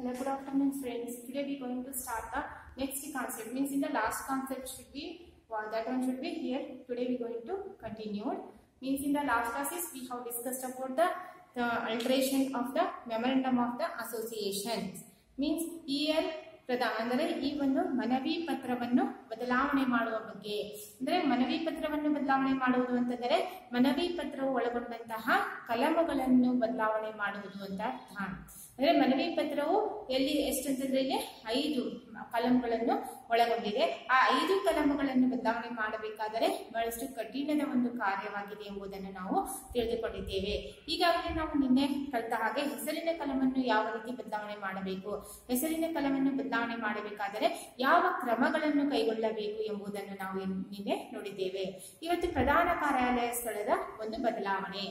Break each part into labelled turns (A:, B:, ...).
A: Hello, good afternoon, friends. Today we are going to start the next concept. Means in the last concept should be well, that one should be here. Today we are going to continue. Means in the last classes we have discussed about the the alteration of the memorandum of the associations. Means EL ಪ್ರದಾ ಅಂದರೆ ಈ ಒಂದು ಮನವಿ ಪತ್ರವನ್ನು ಬದಲಾವಣೆ ಮಾಡುವ ಬಗ್ಗೆ ಅಂದ್ರೆ ಮನವಿ ಪತ್ರವನ್ನು ಬದಲಾವಣೆ ಮಾಡುವುದು ಅಂತಂದರೆ ಮನವಿ ಪತ್ರವು ಒಳಗೊಂಡಂತಹ ಕಲಮಗಳನ್ನು ಬದಲಾವಣೆ ಮಾಡುವುದು ಅಂತ ಅರ್ಥ ಅಂದ್ರೆ ಮನವಿ ಪತ್ರವು ಎಲ್ಲಿ ಎಷ್ಟು ಅಂತಂದ್ರೆ ಇಲ್ಲಿ ಐದು ಕಲಂಗಳನ್ನು ಒಳಗೊಂಡಿದೆ ಆ ಐದು ಕಲಂಗಳನ್ನು ಬದಲಾವಣೆ ಮಾಡಬೇಕಾದರೆ ಬಹಳಷ್ಟು ಕಠಿಣದ ಒಂದು ಕಾರ್ಯವಾಗಿದೆ ಎಂಬುದನ್ನು ನಾವು ತಿಳಿದುಕೊಂಡಿದ್ದೇವೆ ಈಗಾಗಲೇ ನಾವು ನಿನ್ನೆ ಕಲಿತ ಹಾಗೆ ಹೆಸರಿನ ಕಲಮನ್ನು ಯಾವ ರೀತಿ ಬದಲಾವಣೆ ಮಾಡಬೇಕು ಹೆಸರಿನ ಕಲಮನ್ನು ಬದಲಾವಣೆ ಮಾಡಬೇಕಾದರೆ ಯಾವ ಕ್ರಮಗಳನ್ನು ಕೈಗೊಳ್ಳಬೇಕು ಎಂಬುದನ್ನು ನಾವು ನಿನ್ನೆ ನೋಡಿದ್ದೇವೆ ಇವತ್ತು ಪ್ರಧಾನ ಕಾರ್ಯಾಲಯ ಸ್ಥಳದ ಒಂದು ಬದಲಾವಣೆ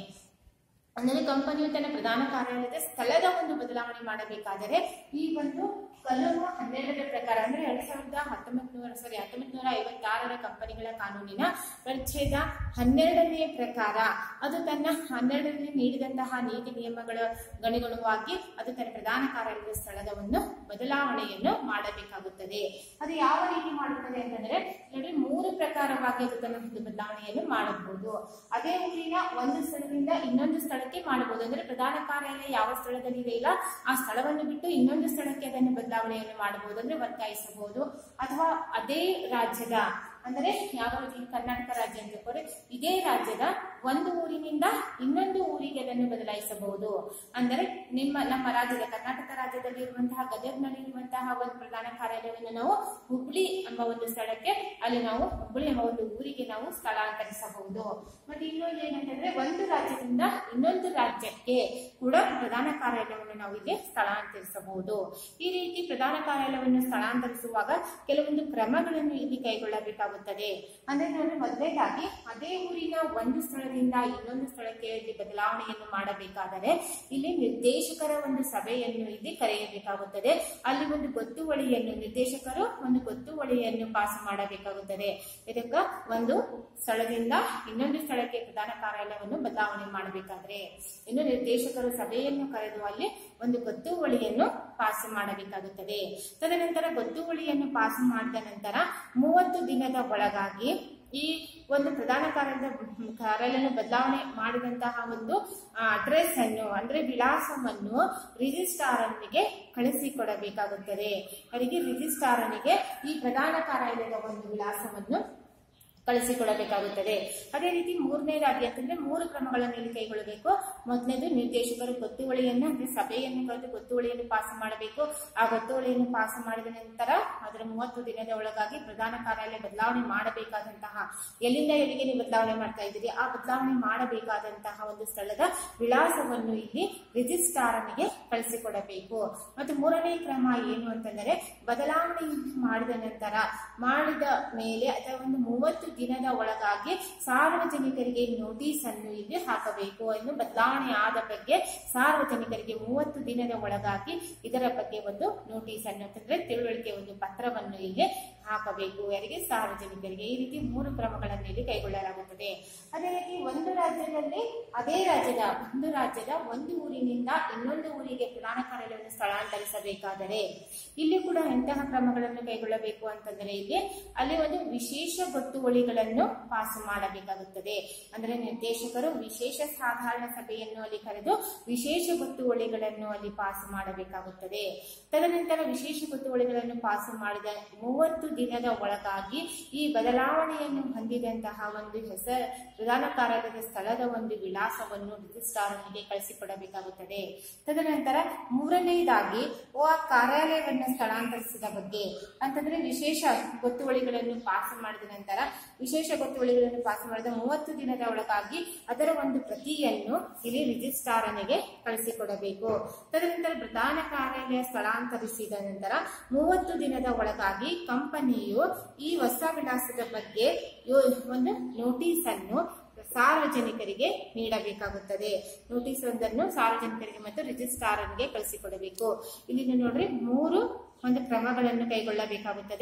A: ಅಂದರೆ ಕಂಪನಿಯು ತನ್ನ ಪ್ರಧಾನ ಕಾರ್ಯಾಲಯದ ಸ್ಥಳದ ಒಂದು ಬದಲಾವಣೆ ಮಾಡಬೇಕಾದರೆ ಈ ಒಂದು ಕಲಮು ಹನ್ನೆರಡರ ಪ್ರಕಾರ ಅಂದ್ರೆ ಎರಡ್ ಸಾವಿರದ ಹತ್ತೊಂಬತ್ ನೂರ ಸಾರಿ ಹತ್ತೊಂಬತ್ ನೂರ ಐವತ್ತಾರರ ಕಂಪನಿಗಳ ಕಾನೂನಿನ ಪರಿಚ್ಛೇದ ಹನ್ನೆರಡನೇ ಪ್ರಕಾರ ಅದು ತನ್ನ ಹನ್ನೆರಡರಲ್ಲಿ ನೀಡಿದಂತಹ ನೀತಿ ನಿಯಮಗಳ ಗನುಗುಣವಾಗಿ ಅದು ತನ್ನ ಪ್ರಧಾನ ಕಾರ್ಯಾಲಯದ ಸ್ಥಳದ ಒಂದು ಬದಲಾವಣೆಯನ್ನು ಮಾಡಬೇಕಾಗುತ್ತದೆ ಅದು ಯಾವ ರೀತಿ ಮಾಡುತ್ತದೆ ಅಂತಂದ್ರೆ ನೋಡಿ ಮೂರು ಪ್ರಕಾರವಾಗಿ ಅದು ತನ್ನ ಒಂದು ಬದಲಾವಣೆಯನ್ನು ಮಾಡಬಹುದು ಅದೇ ಊರಿನ ಒಂದು ಸ್ಥಳದಿಂದ ಇನ್ನೊಂದು ಸ್ಥಳಕ್ಕೆ ಮಾಡಬಹುದು ಅಂದ್ರೆ ಪ್ರಧಾನ ಕಾರ್ಯಾಲಯ ಯಾವ ಸ್ಥಳದಲ್ಲಿ ಇದೆ ಇಲ್ಲ ಆ ಸ್ಥಳವನ್ನು ಬಿಟ್ಟು ಇನ್ನೊಂದು ಸ್ಥಳಕ್ಕೆ ಅದನ್ನು ಬದಲಾವಣೆಯನ್ನು ಮಾಡಬಹುದು ಅಂದ್ರೆ ವರ್ಗಾಯಿಸಬಹುದು ಅಥವಾ ಅದೇ ರಾಜ್ಯದ ಅಂದರೆ ಯಾವ ರೀತಿ ಕರ್ನಾಟಕ ರಾಜ್ಯ ಅಂತ ತಗೊಂಡ್ರೆ ಇದೇ ರಾಜ್ಯದ ಒಂದು ಊರಿನಿಂದ ಇನ್ನೊಂದು ಊರಿಗೆ ಅದನ್ನು ಬದಲಾಯಿಸಬಹುದು ಅಂದರೆ ನಿಮ್ಮ ನಮ್ಮ ರಾಜ್ಯದ ಕರ್ನಾಟಕ ರಾಜ್ಯದಲ್ಲಿ ಇರುವಂತಹ ಗದಗ್ನಲ್ಲಿ ಇರುವಂತಹ ಒಂದು ಪ್ರಧಾನ ಕಾರ್ಯಾಲಯವನ್ನು ನಾವು ಹುಬ್ಳಿ ಎಂಬ ಒಂದು ಸ್ಥಳಕ್ಕೆ ಅಲ್ಲಿ ನಾವು ಹುಬ್ಳಿ ಎಂಬ ಒಂದು ಊರಿಗೆ ನಾವು ಸ್ಥಳಾಂತರಿಸಬಹುದು ಮತ್ತೆ ಇನ್ನೊಂದು ಏನಂತಂದ್ರೆ ಒಂದು ರಾಜ್ಯದಿಂದ ಇನ್ನೊಂದು ರಾಜ್ಯಕ್ಕೆ ಕೂಡ ಪ್ರಧಾನ ಕಾರ್ಯಾಲಯವನ್ನು ನಾವು ಇಲ್ಲಿ ಸ್ಥಳಾಂತರಿಸಬಹುದು ಈ ರೀತಿ ಪ್ರಧಾನ ಕಾರ್ಯಾಲಯವನ್ನು ಸ್ಥಳಾಂತರಿಸುವಾಗ ಕೆಲವೊಂದು ಕ್ರಮಗಳನ್ನು ಇಲ್ಲಿ ಕೈಗೊಳ್ಳಬೇಕಾಗುತ್ತದೆ ಅಂದ್ರೆ ನೋಡಿ ಮೊದಲನೇದಾಗಿ ಅದೇ ಊರಿನ ಒಂದು ಸ್ಥಳದಿಂದ ಇನ್ನೊಂದು ಸ್ಥಳಕ್ಕೆ ಇಲ್ಲಿ ಬದಲಾವಣೆಯನ್ನು ಮಾಡಬೇಕಾದರೆ ಇಲ್ಲಿ ನಿರ್ದೇಶಕರ ಒಂದು ಸಭೆಯನ್ನು ಇಲ್ಲಿ ಕರೆಯಬೇಕಾಗುತ್ತದೆ ಅಲ್ಲಿ ಒಂದು ಗೊತ್ತುವಳಿಯನ್ನು ನಿರ್ದೇಶಕರು ಒಂದು ಗೊತ್ತುವಳಿಯನ್ನು ಪಾಸ್ ಮಾಡಬೇಕಾಗುತ್ತದೆ ಇದಕ್ಕ ಒಂದು ಸ್ಥಳದಿಂದ ಇನ್ನೊಂದು ಸ್ಥಳಕ್ಕೆ ಪ್ರಧಾನ ಕಾರ್ಯಾಲಯವನ್ನು ಬದಲಾವಣೆ ಮಾಡಬೇಕಾದ್ರೆ ಇನ್ನು ನಿರ್ದೇಶಕರು ಸಭೆಯನ್ನು ಕರೆದು ಅಲ್ಲಿ ಒಂದು ಗೊತ್ತುವಳಿಯನ್ನು ಪಾಸ್ ಮಾಡಬೇಕಾಗುತ್ತದೆ ತದನಂತರ ಗೊತ್ತುವಳಿಯನ್ನು ಪಾಸ್ ಮಾಡಿದ ನಂತರ ಮೂವತ್ತು ದಿನದ ಒಳಗಾಗಿ ಈ ಒಂದು ಪ್ರಧಾನ ಕಾರ್ಯದ ಕಾರ್ಯಾಲಯ ಬದಲಾವಣೆ ಮಾಡಿದಂತಹ ಒಂದು ಅಡ್ರೆಸ್ ಅನ್ನು ಅಂದ್ರೆ ವಿಳಾಸವನ್ನು ರಿಜಿಸ್ಟ್ರಾರನಿಗೆ ಕಳಿಸಿಕೊಡಬೇಕಾಗುತ್ತದೆ ಅವರಿಗೆ ರಿಜಿಸ್ಟ್ರಾರನಿಗೆ ಈ ಪ್ರಧಾನ ಕಾರ್ಯಾಲಯದ ಒಂದು ವಿಳಾಸವನ್ನು ಕಳಿಸಿಕೊಡಬೇಕಾಗುತ್ತದೆ ಅದೇ ರೀತಿ ಮೂರನೇದಾಗಿ ಅಂತಂದ್ರೆ ಮೂರು ಕ್ರಮಗಳನ್ನು ಇಲ್ಲಿ ಕೈಗೊಳ್ಳಬೇಕು ಮೊದಲನೇದು ನಿರ್ದೇಶಕರು ಗೊತ್ತುವಳಿಯನ್ನು ಅಂದ್ರೆ ಸಭೆಯನ್ನು ಕರೆದು ಗೊತ್ತುವಳಿಯನ್ನು ಪಾಸ್ ಮಾಡಬೇಕು ಆ ಗೊತ್ತುವಳಿಯನ್ನು ಪಾಸ್ ಮಾಡಿದ ನಂತರ ಅದರ ಮೂವತ್ತು ದಿನದ ಒಳಗಾಗಿ ಪ್ರಧಾನ ಕಾರ್ಯಾಲಯ ಬದಲಾವಣೆ ಮಾಡಬೇಕಾದಂತಹ ಎಲ್ಲಿಂದ ಎಲ್ಲಿಗೆ ನೀವು ಬದಲಾವಣೆ ಮಾಡ್ತಾ ಇದ್ದೀರಿ ಆ ಬದಲಾವಣೆ ಮಾಡಬೇಕಾದಂತಹ ಒಂದು ಸ್ಥಳದ ವಿಳಾಸವನ್ನು ಇಲ್ಲಿ ರಿಜಿಸ್ಟ್ರಾರನಿಗೆ ಕಳಿಸಿಕೊಡಬೇಕು ಮತ್ತು ಮೂರನೇ ಕ್ರಮ ಏನು ಅಂತಂದರೆ ಬದಲಾವಣೆ ಮಾಡಿದ ನಂತರ ಮಾಡಿದ ಮೇಲೆ ಅಥವಾ ಒಂದು ಮೂವತ್ತು ದಿನದ ಒಳಗಾಗಿ ಸಾರ್ವಜನಿಕರಿಗೆ ನೋಟಿಸ್ ಅನ್ನು ಇಲ್ಲಿ ಹಾಕಬೇಕು ಇನ್ನು ಬದಲಾವಣೆ ಆದ ಬಗ್ಗೆ ಸಾರ್ವಜನಿಕರಿಗೆ ಮೂವತ್ತು ದಿನದ ಒಳಗಾಗಿ ಇದರ ಬಗ್ಗೆ ಒಂದು ನೋಟಿಸ್ ಅನ್ನು ಅಂತಂದ್ರೆ ತಿಳುವಳಿಕೆ ಒಂದು ಪತ್ರವನ್ನು ಇಲ್ಲಿ ಹಾಕಬೇಕು ಯಾರಿಗೆ ಸಾರ್ವಜನಿಕರಿಗೆ ಈ ರೀತಿ ಮೂರು ಕ್ರಮಗಳನ್ನು ಇಲ್ಲಿ ಕೈಗೊಳ್ಳಲಾಗುತ್ತದೆ ಅದೇ ರೀತಿ ಒಂದು ರಾಜ್ಯದಲ್ಲಿ ಅದೇ ರಾಜ್ಯದ ಒಂದು ರಾಜ್ಯದ ಒಂದು ಊರಿನಿಂದ ಇನ್ನೊಂದು ಊರಿಗೆ ಪ್ರಧಾನ ಕಾರ್ಯಾಲಯವನ್ನು ಸ್ಥಳಾಂತರಿಸಬೇಕಾದರೆ ಇಲ್ಲಿ ಕೂಡ ಎಂತಹ ಕ್ರಮಗಳನ್ನು ಕೈಗೊಳ್ಳಬೇಕು ಅಂತಂದ್ರೆ ಇಲ್ಲಿ ಅಲ್ಲಿ ಒಂದು ವಿಶೇಷ ಗೊತ್ತುವಳಿಗಳನ್ನು ಪಾಸ್ ಮಾಡಬೇಕಾಗುತ್ತದೆ ಅಂದ್ರೆ ನಿರ್ದೇಶಕರು ವಿಶೇಷ ಸಾಧಾರಣ ಸಭೆಯನ್ನು ಅಲ್ಲಿ ಕರೆದು ವಿಶೇಷ ಗೊತ್ತುವಳಿಗಳನ್ನು ಅಲ್ಲಿ ಪಾಸ್ ಮಾಡಬೇಕಾಗುತ್ತದೆ ತದನಂತರ ವಿಶೇಷ ಗೊತ್ತುವಳಿಗಳನ್ನು ಪಾಸ್ ಮಾಡಿದ ಮೂವತ್ತು ದಿನದ ಒಳಗಾಗಿ ಈ ಬದಲಾವಣೆಯನ್ನು ಹೊಂದಿದಂತಹ ಒಂದು ಹೆಸರು ಪ್ರಧಾನ ಕಾರ್ಯಾಲಯದ ಸ್ಥಳದ ಒಂದು ವಿಳಾಸವನ್ನು ರಿಜಿಸ್ಟ್ರಾರನಿಗೆ ಕಳಿಸಿಕೊಡಬೇಕಾಗುತ್ತದೆ ತದನಂತರ ಮೂರನೆಯದಾಗಿ ಆ ಕಾರ್ಯಾಲಯವನ್ನು ಸ್ಥಳಾಂತರಿಸಿದ ಬಗ್ಗೆ ಅಂತಂದ್ರೆ ವಿಶೇಷ ಗೊತ್ತುವಳಿಗಳನ್ನು ಪಾಸ್ ಮಾಡಿದ ನಂತರ ವಿಶೇಷ ಗೊತ್ತುವಳಿಗಳನ್ನು ಪಾಸ್ ಮಾಡಿದ ಮೂವತ್ತು ದಿನದ ಒಳಗಾಗಿ ಅದರ ಒಂದು ಪ್ರತಿಯನ್ನು ಇಲ್ಲಿ ರಿಜಿಸ್ಟ್ರಾರನಿಗೆ ಕಳಿಸಿಕೊಡಬೇಕು ತದನಂತರ ಪ್ರಧಾನ ಕಾರ್ಯಾಲಯ ಸ್ಥಳಾಂತರಿಸಿದ ನಂತರ ಮೂವತ್ತು ದಿನದ ಒಳಗಾಗಿ ಕಂಪನಿಯು ಈ ಹೊಸ ವಿಳಾಸದ ಬಗ್ಗೆ ಒಂದು ನೋಟಿಸ್ ಅನ್ನು ಸಾರ್ವಜನಿಕರಿಗೆ ನೀಡಬೇಕಾಗುತ್ತದೆ ನೋಟಿಸ್ ಒಂದನ್ನು ಸಾರ್ವಜನಿಕರಿಗೆ ಮತ್ತು ರಿಜಿಸ್ಟ್ರಾರನ್ಗೆ ಕಳಿಸಿಕೊಡಬೇಕು ಇಲ್ಲಿ ನೋಡ್ರಿ ಮೂರು ಒಂದು ಕ್ರಮಗಳನ್ನು ಕೈಗೊಳ್ಳಬೇಕಾಗುತ್ತದೆ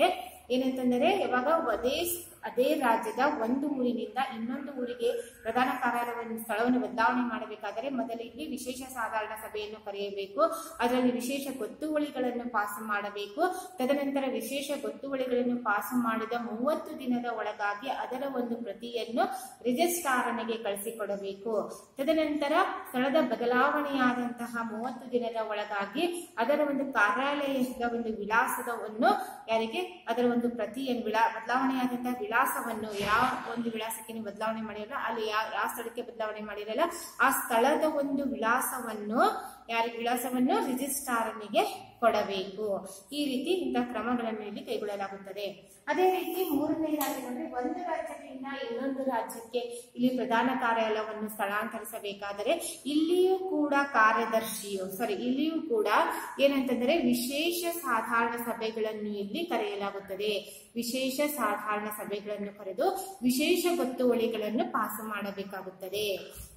A: ಏನಂತಂದರೆ ಯಾವಾಗ ಅದೇ ಅದೇ ರಾಜ್ಯದ ಒಂದು ಊರಿನಿಂದ ಇನ್ನೊಂದು ಊರಿಗೆ ಪ್ರಧಾನ ಕಾರ್ಯಾಲಯವನ್ನು ಸ್ಥಳವನ್ನು ಬದಲಾವಣೆ ಮಾಡಬೇಕಾದರೆ ಮೊದಲು ಇಲ್ಲಿ ವಿಶೇಷ ಸಾಧಾರಣ ಸಭೆಯನ್ನು ಕರೆಯಬೇಕು ಅದರಲ್ಲಿ ವಿಶೇಷ ಗೊತ್ತುವಳಿಗಳನ್ನು ಪಾಸು ಮಾಡಬೇಕು ತದನಂತರ ವಿಶೇಷ ಗೊತ್ತುವಳಿಗಳನ್ನು ಪಾಸು ಮಾಡಿದ ಮೂವತ್ತು ದಿನದ ಒಳಗಾಗಿ ಅದರ ಒಂದು ಪ್ರತಿಯನ್ನು ರಿಜಿಸ್ಟ್ರಾರನಿಗೆ ಕಳಿಸಿಕೊಡಬೇಕು ತದನಂತರ ಸ್ಥಳದ ಬದಲಾವಣೆಯಾದಂತಹ ಮೂವತ್ತು ದಿನದ ಒಳಗಾಗಿ ಅದರ ಒಂದು ಕಾರ್ಯಾಲಯದ ಒಂದು ವಿಳಾಸದವನ್ನು ಯಾರಿಗೆ ಅದರ ಒಂದು ಪ್ರತಿಯನ್ನು ವಿಳಾ ಬದಲಾವಣೆಯಾದಂತಹ ವಿಳಾಸವನ್ನು ಯಾವ ಒಂದು ವಿಳಾಸಕ್ಕೆ ನೀವು ಬದಲಾವಣೆ ಮಾಡಿರಲ್ಲ ಅಲ್ಲಿ ಯಾವ ಯಾವ ಸ್ಥಳಕ್ಕೆ ಬದಲಾವಣೆ ಮಾಡಿರಲ್ಲ ಆ ಸ್ಥಳದ ಒಂದು ವಿಳಾಸವನ್ನು ಯಾರಿಗೆ ವಿಳಾಸವನ್ನು ರಿಜಿಸ್ಟ್ರಾರನಿಗೆ ಕೊಡಬೇಕು ಈ ರೀತಿ ಇಂತಹ ಕ್ರಮಗಳನ್ನು ಇಲ್ಲಿ ಕೈಗೊಳ್ಳಲಾಗುತ್ತದೆ ಅದೇ ರೀತಿ ಮೂರನೇದಾಗಿ ಅಂದ್ರೆ ಒಂದು ರಾಜ್ಯದಿಂದ ಇನ್ನೊಂದು ರಾಜ್ಯಕ್ಕೆ ಇಲ್ಲಿ ಪ್ರಧಾನ ಕಾರ್ಯಾಲಯವನ್ನು ಸ್ಥಳಾಂತರಿಸಬೇಕಾದರೆ ಇಲ್ಲಿಯೂ ಕೂಡ ಕಾರ್ಯದರ್ಶಿಯು ಸಾರಿ ಇಲ್ಲಿಯೂ ಕೂಡ ಏನಂತಂದ್ರೆ ವಿಶೇಷ ಸಾಧಾರಣ ಸಭೆಗಳನ್ನು ಇಲ್ಲಿ ಕರೆಯಲಾಗುತ್ತದೆ ವಿಶೇಷ ಸಾಧಾರಣ ಸಭೆಗಳನ್ನು ಕರೆದು ವಿಶೇಷ ಗೊತ್ತುವಳಿಗಳನ್ನು ಪಾಸು ಮಾಡಬೇಕಾಗುತ್ತದೆ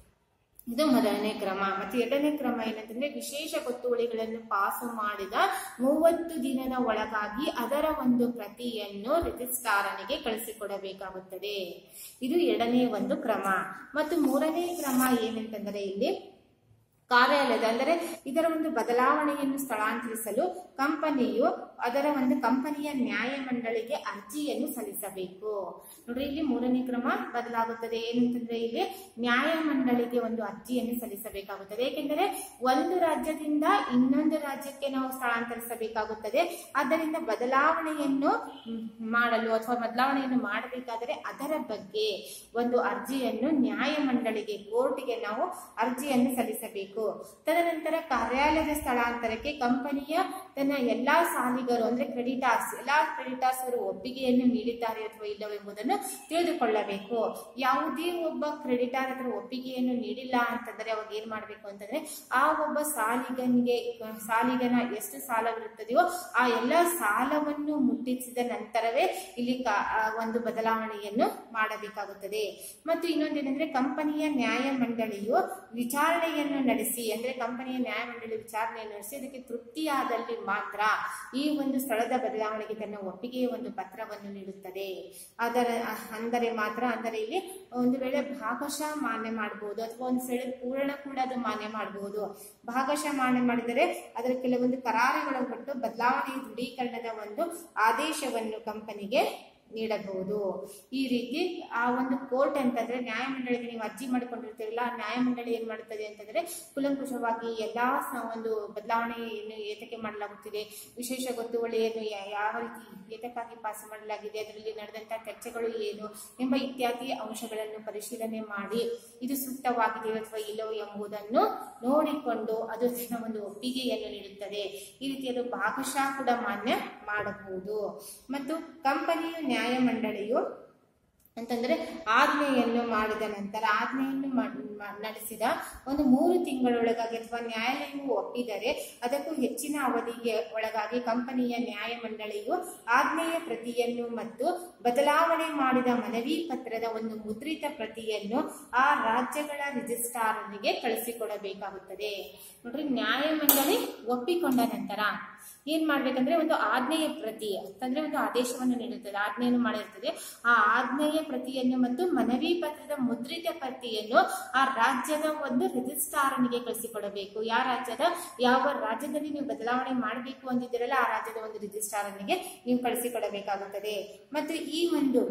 A: ಇದು ಮೊದಲನೇ ಕ್ರಮ ಮತ್ತೆ ಎರಡನೇ ಕ್ರಮ ಏನಂತಂದ್ರೆ ವಿಶೇಷ ಗೊತ್ತುವಳಿಗಳನ್ನು ಪಾಸು ಮಾಡಿದ ಮೂವತ್ತು ದಿನದ ಒಳಗಾಗಿ ಅದರ ಒಂದು ಪ್ರತಿಯನ್ನು ರಿಜಿಸ್ಟ್ರಾರನಿಗೆ ಕಳಿಸಿಕೊಡಬೇಕಾಗುತ್ತದೆ ಇದು ಎರಡನೇ ಒಂದು ಕ್ರಮ ಮತ್ತು ಮೂರನೇ ಕ್ರಮ ಏನಂತಂದ್ರೆ ಇಲ್ಲಿ ಕಾರ್ಯಾಲಯದ ಅಂದರೆ ಇದರ ಒಂದು ಬದಲಾವಣೆಯನ್ನು ಸ್ಥಳಾಂತರಿಸಲು ಕಂಪನಿಯು ಅದರ ಒಂದು ಕಂಪನಿಯ ನ್ಯಾಯಮಂಡಳಿಗೆ ಅರ್ಜಿಯನ್ನು ಸಲ್ಲಿಸಬೇಕು ನೋಡ್ರಿ ಇಲ್ಲಿ ಮೂರನೇ ಕ್ರಮ ಬದಲಾಗುತ್ತದೆ ಏನಂತಂದ್ರೆ ಇಲ್ಲಿ ನ್ಯಾಯಮಂಡಳಿಗೆ ಒಂದು ಅರ್ಜಿಯನ್ನು ಸಲ್ಲಿಸಬೇಕಾಗುತ್ತದೆ ಏಕೆಂದರೆ ಒಂದು ರಾಜ್ಯದಿಂದ ಇನ್ನೊಂದು ರಾಜ್ಯಕ್ಕೆ ನಾವು ಸ್ಥಳಾಂತರಿಸಬೇಕಾಗುತ್ತದೆ ಆದ್ದರಿಂದ ಬದಲಾವಣೆಯನ್ನು ಮ್, ಮಾಡಲು ಅಥವಾ ಬದಲಾವಣೆಯನ್ನು ಮಾಡಬೇಕಾದರೆ ಅದರ ಬಗ್ಗೆ ಒಂದು ಅರ್ಜಿಯನ್ನು ನ್ಯಾಯಮಂಡಳಿಗೆ ಕೋರ್ಟ್ಗೆ ನಾವು ಅರ್ಜಿಯನ್ನು ಸಲ್ಲಿಸಬೇಕು ತದನಂತರ ಕಾರ್ಯಾಲಯದ ಸ್ಥಳಾಂತರಕ್ಕೆ ಕಂಪನಿಯ ತನ್ನ ಎಲ್ಲಾ ಸಾಲಿಗರು ಅಂದ್ರೆ ಕ್ರೆಡಿಟಾರ್ಸ್ ಎಲ್ಲಾ ಕ್ರೆಡಿಟಾರ್ಸ್ ಅವರು ಒಪ್ಪಿಗೆಯನ್ನು ನೀಡಿದ್ದಾರೆ ಅಥವಾ ಇಲ್ಲವೋ ಎಂಬುದನ್ನು ತಿಳಿದುಕೊಳ್ಳಬೇಕು ಯಾವುದೇ ಒಬ್ಬ ಕ್ರೆಡಿಟಾರ್ ಅದರ ಒಪ್ಪಿಗೆಯನ್ನು ನೀಡಿಲ್ಲ ಅಂತಂದ್ರೆ ಅವಾಗ ಏನ್ ಮಾಡ್ಬೇಕು ಅಂತಂದ್ರೆ ಆ ಒಬ್ಬ ಸಾಲಿಗನಿಗೆ ಸಾಲಿಗನ ಎಷ್ಟು ಸಾಲವಿರುತ್ತದೆಯೋ ಆ ಎಲ್ಲ ಸಾಲವನ್ನು ಮುಟ್ಟಿಸಿದ ನಂತರವೇ ಇಲ್ಲಿ ಕಾ- ಆ ಒಂದು ಬದಲಾವಣೆಯನ್ನು ಮಾಡಬೇಕಾಗುತ್ತದೆ ಮತ್ತು ಇನ್ನೊಂದೇನೆಂದ್ರೆ ಕಂಪನಿಯ ನ್ಯಾಯಮಂಡಳಿಯು ವಿಚಾರಣೆಯನ್ನು ನಡೆಸಿ ಅಂದ್ರೆ ಕಂಪನಿಯ ನ್ಯಾಯಮಂಡಳಿ ವಿಚಾರಣೆಯನ್ನು ನಡೆಸಿ ಅದಕ್ಕೆ ತೃಪ್ತಿಯಾದಲ್ಲಿ ಮಾತ್ರ ಈ ಒಂದು ಸ್ಥಳದ ಬದಲಾವಣೆಗೆ ತನ್ನ ಒಪ್ಪಿಗೆಯ ಒಂದು ಪತ್ರವನ್ನು ನೀಡುತ್ತದೆ ಅದರ ಅಂದರೆ ಮಾತ್ರ ಅಂದರೆ ಇಲ್ಲಿ ಒಂದು ವೇಳೆ ಭಾಗಶಃ ಮಾನ್ಯ ಮಾಡಬಹುದು ಅಥವಾ ಒಂದು ಸ್ಥಳ ಪೂರ್ಣ ಕೂಡ ಅದು ಮಾನ್ಯ ಮಾಡಬಹುದು ಭಾಗಶಃ ಮಾನ್ಯ ಮಾಡಿದರೆ ಅದರ ಕೆಲವೊಂದು ಕರಾರುಗಳು ಕೊಟ್ಟು ಬದಲಾವಣೆ ದೃಢೀಕರಣದ ಒಂದು ಆದೇಶವನ್ನು ಕಂಪನಿಗೆ ನೀಡಬಹುದು ಈ ರೀತಿ ಆ ಒಂದು ಕೋರ್ಟ್ ಅಂತಂದ್ರೆ ನ್ಯಾಯಮಂಡಳಿಗೆ ನೀವು ಅರ್ಜಿ ಮಾಡಿಕೊಂಡಿರ್ತೀರಲ್ಲ ಆ ನ್ಯಾಯಮಂಡಳಿ ಏನ್ ಮಾಡುತ್ತದೆ ಅಂತಂದ್ರೆ ಕುಲಂಕುಷವಾಗಿ ಎಲ್ಲಾ ಸ- ಒಂದು ಬದಲಾವಣೆಯನ್ನು ಏತಕ್ಕೆ ಮಾಡಲಾಗುತ್ತಿದೆ ವಿಶೇಷ ಗೊತ್ತುವಳಿಯನ್ನು ಯಾ- ಯಾವ ರೀತಿ ಏತಕ್ಕಾಗಿ ಪಾಸ್ ಮಾಡಲಾಗಿದೆ ಅದರಲ್ಲಿ ನಡೆದಂತಹ ಚರ್ಚೆಗಳು ಏನು ಎಂಬ ಇತ್ಯಾದಿ ಅಂಶಗಳನ್ನು ಪರಿಶೀಲನೆ ಮಾಡಿ ಇದು ಸೂಕ್ತವಾಗಿದೆಯೋ ಅಥವಾ ಇಲ್ಲವೋ ಎಂಬುದನ್ನು ನೋಡಿಕೊಂಡು ಅದು ತನ್ನ ಒಂದು ಒಪ್ಪಿಗೆಯನ್ನು ನೀಡುತ್ತದೆ ಈ ರೀತಿ ಅದು ಭಾಗಶಃ ಕೂಡ ಮಾನ್ಯ ಮಾಡಬಹುದು ಮತ್ತು ಕಂಪನಿಯು ನ್ಯಾಯಮಂಡಳಿಯು ಅಂತಂದ್ರೆ ಆಜ್ಞೆಯನ್ನು ಮಾಡಿದ ನಂತರ ಆಜ್ಞೆಯನ್ನು ಮಾಡ್- ಮಾ- ನಡೆಸಿದ ಒಂದು ಮೂರು ತಿಂಗಳೊಳಗಾಗಿ ಅಥವಾ ನ್ಯಾಯಾಲಯವು ಒಪ್ಪಿದರೆ ಅದಕ್ಕೂ ಹೆಚ್ಚಿನ ಅವಧಿಗೆ ಒಳಗಾಗಿ ಕಂಪನಿಯ ನ್ಯಾಯಮಂಡಳಿಯು ಆಜ್ಞೆಯ ಪ್ರತಿಯನ್ನು ಮತ್ತು ಬದಲಾವಣೆ ಮಾಡಿದ ಮನವಿ ಪತ್ರದ ಒಂದು ಮುದ್ರಿತ ಪ್ರತಿಯನ್ನು ಆ ರಾಜ್ಯಗಳ ರಿಜಿಸ್ಟ್ರಾರನಿಗೆ ಕಳಿಸಿಕೊಡಬೇಕಾಗುತ್ತದೆ ನೋಡ್ರಿ ನ್ಯಾಯಮಂಡಳಿ ಒಪ್ಪಿಕೊಂಡ ನಂತರ ಏನ್ ಮಾಡ್ಬೇಕಂದ್ರೆ ಒಂದು ಆಜ್ಞೆಯ ಪ್ರತಿ ಅಂತಂದ್ರೆ ಒಂದು ಆದೇಶವನ್ನು ನೀಡುತ್ತದೆ ಆಜ್ಞೆಯನ್ನು ಮಾಡಿರ್ತದೆ ಆ ಆಜ್ಞೆಯ ಪ್ರತಿಯನ್ನು ಮತ್ತು ಮನವಿ ಪತ್ರದ ಮುದ್ರಿತ ಪ್ರತಿಯನ್ನು ಆ ರಾಜ್ಯದ ಒಂದು ರಿಜಿಸ್ಟ್ರಾರನಿಗೆ ಕಳಿಸಿಕೊಡಬೇಕು ಯಾವ ರಾಜ್ಯದ ಯಾವ ರಾಜ್ಯದಲ್ಲಿ ನೀವು ಬದಲಾವಣೆ ಮಾಡಬೇಕು ಅಂದಿದ್ದೀರಲ್ಲ ಆ ರಾಜ್ಯದ ಒಂದು ರಿಜಿಸ್ಟ್ರಾರನಿಗೆ ನೀವು ಕಳಿಸಿಕೊಡಬೇಕಾಗುತ್ತದೆ ಮತ್ತು ಈ ಒಂದು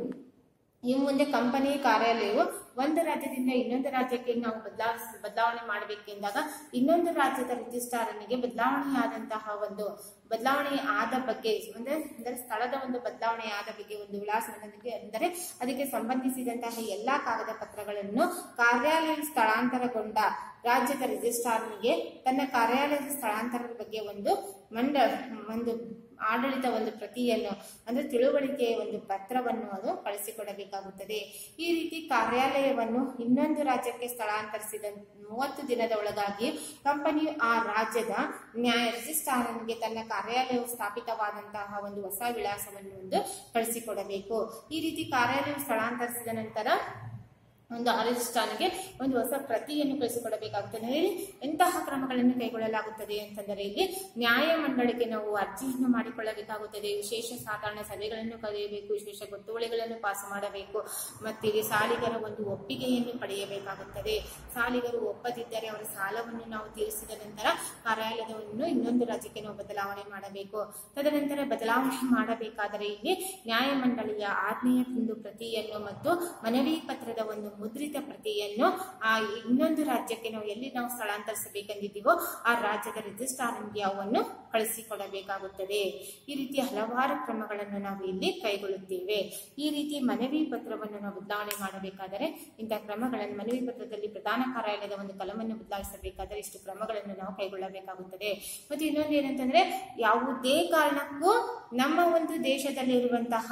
A: ಈ ಮುಂದೆ ಕಂಪನಿ ಕಾರ್ಯಾಲಯವು ಒಂದು ರಾಜ್ಯದಿಂದ ಇನ್ನೊಂದು ರಾಜ್ಯಕ್ಕೆ ನಾವು ಬದಲಾಯಿಸ್ ಬದಲಾವಣೆ ಮಾಡಬೇಕೆಂದಾಗ ಇನ್ನೊಂದು ರಾಜ್ಯದ ರಿಜಿಸ್ಟ್ರಾರನಿಗೆ ಬದಲಾವಣೆಯಾದಂತಹ ಒಂದು ಬದಲಾವಣೆ ಆದ ಬಗ್ಗೆ ಅಂದ್ರೆ ಅಂದರೆ ಸ್ಥಳದ ಒಂದು ಬದಲಾವಣೆ ಆದ ಬಗ್ಗೆ ಒಂದು ವಿಳಾಸವೊಂದಿಗೆ ಅಂದರೆ ಅದಕ್ಕೆ ಸಂಬಂಧಿಸಿದಂತಹ ಎಲ್ಲಾ ಕಾಗದ ಪತ್ರಗಳನ್ನು ಕಾರ್ಯಾಲಯ ಸ್ಥಳಾಂತರಗೊಂಡ ರಾಜ್ಯದ ರಿಜಿಸ್ಟ್ರಾರ್ನಿಗೆ ತನ್ನ ಕಾರ್ಯಾಲಯದ ಸ್ಥಳಾಂತರದ ಬಗ್ಗೆ ಒಂದು ಮಂಡ ಒಂದು ಆಡಳಿತ ಒಂದು ಪ್ರತಿಯನ್ನು ಅಂದ್ರೆ ತಿಳುವಳಿಕೆಯ ಒಂದು ಪತ್ರವನ್ನು ಅದು ಕಳಿಸಿಕೊಡಬೇಕಾಗುತ್ತದೆ ಈ ರೀತಿ ಕಾರ್ಯಾಲಯವನ್ನು ಇನ್ನೊಂದು ರಾಜ್ಯಕ್ಕೆ ಸ್ಥಳಾಂತರಿಸಿದ ಮೂವತ್ತು ದಿನದ ಒಳಗಾಗಿ ಕಂಪನಿಯು ಆ ರಾಜ್ಯದ ನ್ಯಾಯ ರಿಜಿಸ್ಟ್ರಾರನಿಗೆ ತನ್ನ ಕಾರ್ಯಾಲಯವು ಸ್ಥಾಪಿತವಾದಂತಹ ಒಂದು ಹೊಸ ವಿಳಾಸವನ್ನು ಒಂದು ಕಳಿಸಿಕೊಡಬೇಕು ಈ ರೀತಿ ಕಾರ್ಯಾಲಯವು ಸ್ಥಳಾಂತರಿಸಿದ ನಂತರ ಒಂದು ಅರಿಜಿಸ್ಟಾನ್ಗೆ ಒಂದು ಹೊಸ ಪ್ರತಿಯನ್ನು ಕಳಿಸಿಕೊಡಬೇಕಾಗುತ್ತದೆ ಹೇಳಿ ಎಂತಹ ಕ್ರಮಗಳನ್ನು ಕೈಗೊಳ್ಳಲಾಗುತ್ತದೆ ಅಂತಂದರೆ ಇಲ್ಲಿ ನ್ಯಾಯಮಂಡಳಿಗೆ ನಾವು ಅರ್ಜಿಯನ್ನು ಮಾಡಿಕೊಳ್ಳಬೇಕಾಗುತ್ತದೆ ವಿಶೇಷ ಸಾಧಾರಣ ಸಭೆಗಳನ್ನು ಕರೆಯಬೇಕು ವಿಶೇಷ ಗೊತ್ತುವಳಿಗಳನ್ನು ಪಾಸ್ ಮಾಡಬೇಕು ಮತ್ತು ಇಲ್ಲಿ ಸಾಲಿಗರ ಒಂದು ಒಪ್ಪಿಗೆಯನ್ನು ಪಡೆಯಬೇಕಾಗುತ್ತದೆ ಸಾಲಿಗರು ಒಪ್ಪದಿದ್ದರೆ ಅವರ ಸಾಲವನ್ನು ನಾವು ತೀರಿಸಿದ ನಂತರ ಕಾರ್ಯಾಲಯವನ್ನು ಇನ್ನೊಂದು ರಾಜ್ಯಕ್ಕೆ ನಾವು ಬದಲಾವಣೆ ಮಾಡಬೇಕು ತದನಂತರ ಬದಲಾವಣೆ ಮಾಡಬೇಕಾದರೆ ಇಲ್ಲಿ ನ್ಯಾಯಮಂಡಳಿಯ ಆಜ್ಞೆಯ ಒಂದು ಪ್ರತಿಯನ್ನು ಮತ್ತು ಮನವಿ ಪತ್ರದ ಒಂದು ಮುದ್ರಿತ ಪ್ರತಿಯನ್ನು ಆ ಇನ್ನೊಂದು ರಾಜ್ಯಕ್ಕೆ ನಾವು ಎಲ್ಲಿ ನಾವು ಸ್ಥಳಾಂತರಿಸಬೇಕೆಂದಿದ್ದೀವೋ ಆ ರಾಜ್ಯದ ರಿಜಿಸ್ಟ್ರಾರ್ಗೆ ಅವನ್ನು ಕಳಿಸಿಕೊಡಬೇಕಾಗುತ್ತದೆ ಈ ರೀತಿ ಹಲವಾರು ಕ್ರಮಗಳನ್ನು ನಾವು ಇಲ್ಲಿ ಕೈಗೊಳ್ಳುತ್ತೇವೆ ಈ ರೀತಿ ಮನವಿ ಪತ್ರವನ್ನು ನಾವು ಬದಲಾವಣೆ ಮಾಡಬೇಕಾದರೆ ಇಂತಹ ಕ್ರಮಗಳನ್ನು ಮನವಿ ಪತ್ರದಲ್ಲಿ ಪ್ರಧಾನ ಕಾರ್ಯಾಲಯದ ಒಂದು ಕಲಮನ್ನು ಬದಲಾಯಿಸಬೇಕಾದರೆ ಇಷ್ಟು ಕ್ರಮಗಳನ್ನು ನಾವು ಕೈಗೊಳ್ಳಬೇಕಾಗುತ್ತದೆ ಮತ್ತು ಇನ್ನೊಂದು ಏನಂತಂದ್ರೆ ಯಾವುದೇ ಕಾರಣಕ್ಕೂ ನಮ್ಮ ಒಂದು ದೇಶದಲ್ಲಿರುವಂತಹ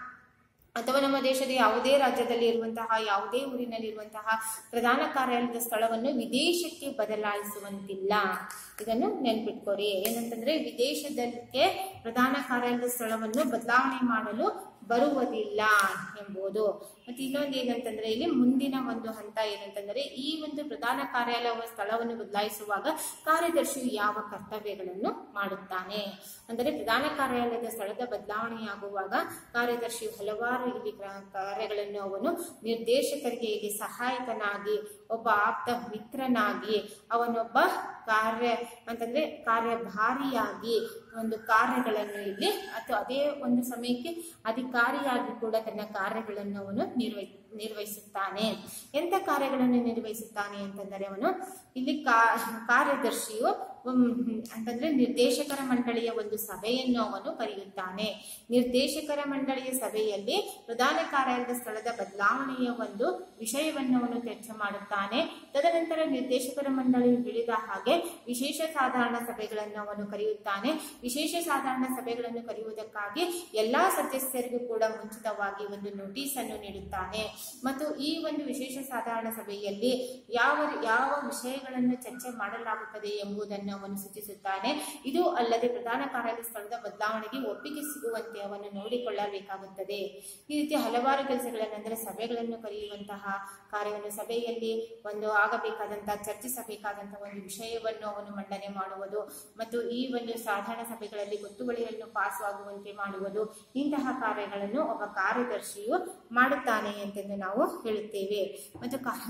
A: ಅಥವಾ ನಮ್ಮ ದೇಶದ ಯಾವುದೇ ರಾಜ್ಯದಲ್ಲಿ ಇರುವಂತಹ ಯಾವುದೇ ಊರಿನಲ್ಲಿರುವಂತಹ ಪ್ರಧಾನ ಕಾರ್ಯಾಲಯದ ಸ್ಥಳವನ್ನು ವಿದೇಶಕ್ಕೆ ಬದಲಾಯಿಸುವಂತಿಲ್ಲ ಇದನ್ನು ನೆನ್ಪಿಟ್ಕೊರಿ ಏನಂತಂದ್ರೆ ವಿದೇಶದಕ್ಕೆ ಪ್ರಧಾನ ಕಾರ್ಯಾಲಯದ ಸ್ಥಳವನ್ನು ಬದಲಾವಣೆ ಮಾಡಲು ಬರುವುದಿಲ್ಲ ಎಂಬುದು ಮತ್ತೆ ಇನ್ನೊಂದು ಏನಂತಂದ್ರೆ ಇಲ್ಲಿ ಮುಂದಿನ ಒಂದು ಹಂತ ಏನಂತಂದ್ರೆ ಈ ಒಂದು ಪ್ರಧಾನ ಕಾರ್ಯಾಲಯ ಸ್ಥಳವನ್ನು ಬದಲಾಯಿಸುವಾಗ ಕಾರ್ಯದರ್ಶಿಯು ಯಾವ ಕರ್ತವ್ಯಗಳನ್ನು ಮಾಡುತ್ತಾನೆ ಅಂದರೆ ಪ್ರಧಾನ ಕಾರ್ಯಾಲಯದ ಸ್ಥಳದ ಬದಲಾವಣೆಯಾಗುವಾಗ ಕಾರ್ಯದರ್ಶಿಯು ಹಲವಾರು ಇಲ್ಲಿ ಕ್ರ- ಕಾರ್ಯಗಳನ್ನು ಅವನು ನಿರ್ದೇಶಕರಿಗೆ ಇಲ್ಲಿ ಸಹಾಯಕನಾಗಿ ಒಬ್ಬ ಆಪ್ತ ಮಿತ್ರನಾಗಿ ಅವನೊಬ್ಬ ಕಾರ್ಯ ಅಂತಂದ್ರೆ ಕಾರ್ಯಭಾರಿಯಾಗಿ ಒಂದು ಕಾರ್ಯಗಳನ್ನು ಇಲ್ಲಿ ಅಥವಾ ಅದೇ ಒಂದು ಸಮಯಕ್ಕೆ ಅಧಿಕಾರಿಯಾಗಿ ಕೂಡ ತನ್ನ ಕಾರ್ಯಗಳನ್ನು ಅವನು ನಿರ್ವಹಿ ನಿರ್ವಹಿಸುತ್ತಾನೆ ಎಂತ ಕಾರ್ಯಗಳನ್ನು ನಿರ್ವಹಿಸುತ್ತಾನೆ ಅಂತಂದರೆ ಅವನು ಇಲ್ಲಿ ಕಾ ಕಾರ್ಯದರ್ಶಿಯು ಉಮ್, ಅಂತಂದ್ರೆ ನಿರ್ದೇಶಕರ ಮಂಡಳಿಯ ಒಂದು ಸಭೆಯನ್ನು ಅವನು ಕರೆಯುತ್ತಾನೆ ನಿರ್ದೇಶಕರ ಮಂಡಳಿಯ ಸಭೆಯಲ್ಲಿ ಪ್ರಧಾನ ಕಾರ್ಯಾಲಯದ ಸ್ಥಳದ ಬದಲಾವಣೆಯ ಒಂದು ವಿಷಯವನ್ನು ಅವನು ಚರ್ಚೆ ಮಾಡುತ್ತಾನೆ ತದನಂತರ ನಿರ್ದೇಶಕರ ಮಂಡಳಿ ಹೇಳಿದ ಹಾಗೆ ವಿಶೇಷ ಸಾಧಾರಣ ಸಭೆಗಳನ್ನು ಅವನು ಕರೆಯುತ್ತಾನೆ ವಿಶೇಷ ಸಾಧಾರಣ ಸಭೆಗಳನ್ನು ಕರೆಯುವುದಕ್ಕಾಗಿ ಎಲ್ಲಾ ಸದಸ್ಯರಿಗೂ ಕೂಡ ಮುಂಚಿತವಾಗಿ ಒಂದು ನೋಟಿಸ್ ಅನ್ನು ನೀಡುತ್ತಾನೆ ಮತ್ತು ಈ ಒಂದು ವಿಶೇಷ ಸಾಧಾರಣ ಸಭೆಯಲ್ಲಿ ಯಾವ ಯಾವ ವಿಷಯಗಳನ್ನು ಚರ್ಚೆ ಮಾಡಲಾಗುತ್ತದೆ ಎಂಬುದನ್ನು ಅವನು ಸೂಚಿಸುತ್ತಾನೆ ಇದು ಅಲ್ಲದೆ ಪ್ರಧಾನ ಕಾರ್ಯಾಲಯ ಸ್ಥಳದ ಬದಲಾವಣೆಗೆ ಒಪ್ಪಿಗೆ ಸಿಗುವಂತೆ ಅವನು ನೋಡಿಕೊಳ್ಳಬೇಕಾಗುತ್ತದೆ ಈ ರೀತಿ ಹಲವಾರು ಕೆಲಸಗಳನ್ನೆಂದರೆ ಸಭೆಗಳನ್ನು ಕರೆಯುವಂತಹ ಕಾರ್ಯವನ್ನು ಸಭೆಯಲ್ಲಿ ಒಂದು ಆಗಬೇಕಾದಂತಹ ಚರ್ಚಿಸಬೇಕಾದಂತಹ ಒಂದು ವಿಷಯವನ್ನು ಅವನು ಮಂಡನೆ ಮಾಡುವುದು ಮತ್ತು ಈ ಒಂದು ಸಾಧಾರಣ ಸಭೆಗಳಲ್ಲಿ ಗೊತ್ತುವಳಿಯನ್ನು ಪಾಸ್ ಆಗುವಂತೆ ಮಾಡುವುದು ಇಂತಹ ಕಾರ್ಯಗಳನ್ನು ಒಬ್ಬ ಕಾರ್ಯದರ್ಶಿಯು ಮಾಡುತ್ತಾನೆ ಎಂತೆಂದು ನಾವು ಹೇಳುತ್ತೇವೆ ಮತ್ತು ಕಾ